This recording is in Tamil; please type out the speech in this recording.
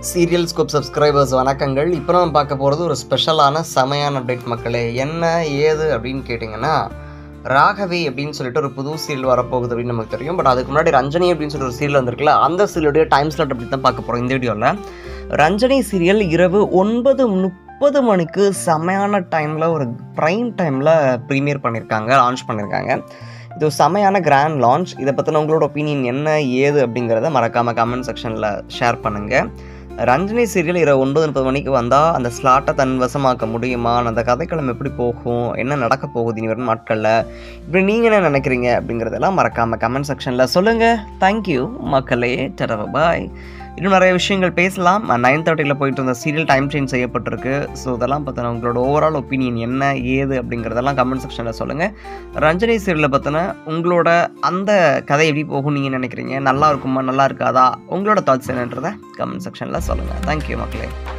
சீரியல் ஸ்கோப் சப்ஸ்கிரைபர்ஸ் வணக்கங்கள் இப்போ நம்ம பார்க்க போகிறது ஒரு ஸ்பெஷலான செமையான அப்டேட் மக்களே என்ன ஏது அப்படின்னு கேட்டிங்கன்னா ராகவி அப்படின்னு சொல்லிட்டு ஒரு புது சீரியல் வரப்போகுது அப்படின்னு நமக்கு தெரியும் பட் அதுக்கு முன்னாடி ரஞ்சனி அப்படின்னு சொல்லிட்டு ஒரு சீரியல் வந்திருக்குல்ல அந்த சீரியலுடைய டைம் ஸ்லாட் அப்படி தான் பார்க்க போகிறோம் இந்த வீடியோவில் ரஞ்சனி சீரியல் இரவு ஒன்பது முப்பது மணிக்கு செமையான டைமில் ஒரு ப்ரைம் டைமில் ப்ரீமியர் பண்ணியிருக்காங்க லான்ச் பண்ணியிருக்காங்க இது ஒரு செமையான கிராண்ட் லான்ச் இதை பற்றின உங்களோட ஒப்பீனியன் என்ன ஏது அப்படிங்கிறத மறக்காமல் கமெண்ட் செக்ஷனில் ஷேர் பண்ணுங்கள் ரஞ்சினி சீரியல் இரவு ஒன்பது முப்பது மணிக்கு வந்தால் அந்த ஸ்லாட்டை தன் வசமாக்க முடியுமா அந்த கதைக்களம் எப்படி போகும் என்ன நடக்க போகுது இனி வரும் நாட்களில் இப்படி நீங்கள் என்ன நினைக்கிறீங்க அப்படிங்கிறதெல்லாம் மறக்காமல் கமெண்ட் செக்ஷனில் சொல்லுங்கள் தேங்க்யூ மக்களே டரவ பாய் இன்னும் நிறைய விஷயங்கள் பேசலாம் நைன் தேர்ட்டியில் போயிட்டு இருந்த சீரியல் டைம் சேஞ்ச் செய்யப்பட்டிருக்கு ஸோ இதெல்லாம் பற்றின உங்களோட ஓவரால் ஒப்பீனியன் என்ன ஏது அப்படிங்கிறதெல்லாம் கமெண்ட் செக்ஷனில் சொல்லுங்கள் ரஞ்சனி சீரியலை பற்றின உங்களோட அந்த கதை எப்படி போகும் நீங்கள் நினைக்கிறீங்க நல்லா இருக்குமா நல்லா இருக்காதா உங்களோட தாட்ஸ் என்னன்றதை கமெண்ட் செக்ஷனில் சொல்லுங்கள் தேங்க்யூ மக்களே